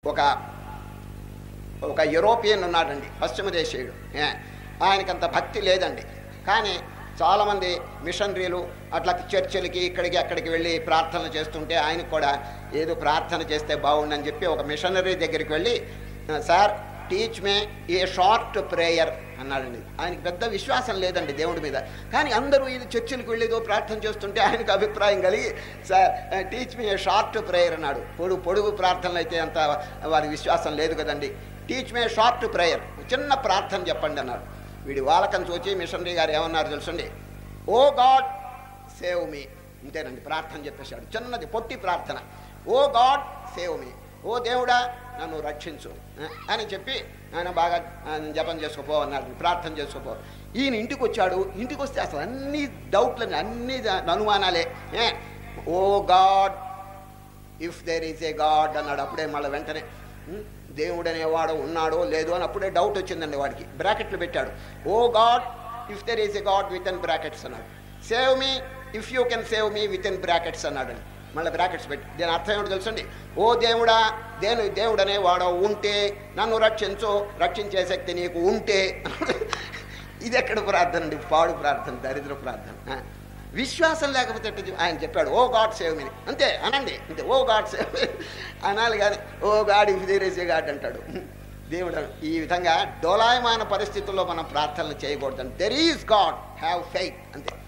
ఒక ఒక యూరోపియన్ ఉన్నాడండి పశ్చిమ దేశీయుడు ఏ, ఆయనకంత భక్తి లేదండి కానీ చాలామంది మిషనరీలు అట్లా చర్చిలకి ఇక్కడికి అక్కడికి వెళ్ళి ప్రార్థనలు చేస్తుంటే ఆయనకు కూడా ఏదో ప్రార్థన చేస్తే బాగుండని చెప్పి ఒక మిషనరీ దగ్గరికి వెళ్ళి "ఆ, sir teach me a short prayer అన్నాడండి ఆయనకి పెద్ద విశ్వాసం లేదండి దేవుడి మీద కానీ అందరూ ఇది చర్చిలకు వెళ్ళేదో ప్రార్థన చేస్తుంటే ఆయనకు అభిప్రాయం కలిగి sir teach me a short prayer అన్నాడు పొడుగు పొడుగు ప్రార్థనలు అయితే అంత వారి విశ్వాసం లేదు కదండి టీచ్ మే షార్ట్ ప్రేయర్ చిన్న ప్రార్థన చెప్పండి అన్నాడు వీడి వాలకం చూచి మిషనరీ గారు ఏమన్నారు తెలుసండి ఓ గాడ్ సేవ్ మీ ఇంతేనండి ప్రార్థన చెప్పేశాడు చిన్నది పొట్టి ప్రార్థన ఓ గాడ్ సేవ్ మీ ఓ దేవుడా నన్ను రక్షించు ఆ, అని చెప్పి ఆయన బాగా ఆ, జపం చేసుకోపో అన్నాడు ప్రార్థన చేసుకోపో ఈయన ఇంటికి వచ్చాడు ఇంటికి వస్తే అసలు అన్ని డౌట్లని అన్ని ద- అనుమానాలే ఏ, O God if there is a God అన్నాడు అప్పుడే మళ్ళీ వెంటనే ఉం, దేవుడు అనేవాడు ఉన్నాడో లేదో అని అప్పుడే డౌట్ వచ్చిందండి వాడికి బ్రాకెట్లు పెట్టాడు O God if there is a God within brackets అన్నాడు save me if you can save me within brackets అన్నాడు మళ్ళీ బ్రాకెట్స్ పెట్టి దీని అర్థం ఏమిటో తెలుసండి ఓ దేవుడా దేని దేవుడు అనేవాడు ఉంటే నన్ను రక్షించు రక్షించే శక్తి నీకు ఉంటే ఇది ఎక్కడ ప్రార్థన అండి పాడు ప్రార్థన దరిద్ర ప్రార్థన ఆ. విశ్వాసం లేకపోతే ఎట్ట చెప్- ఆయన చెప్పాడు ఓ గాడ్ సేవ్ మీ అంతే అనండి అంతే ఓ గాడ్ సేవ్ మీ అనాలి కానీ O God if there is a God అంటాడు దేవుడు ఈ విధంగా డోలాయమాన పరిస్థితుల్లో మనం ప్రార్థనలు చేయకూడదు there is God have faith అంతే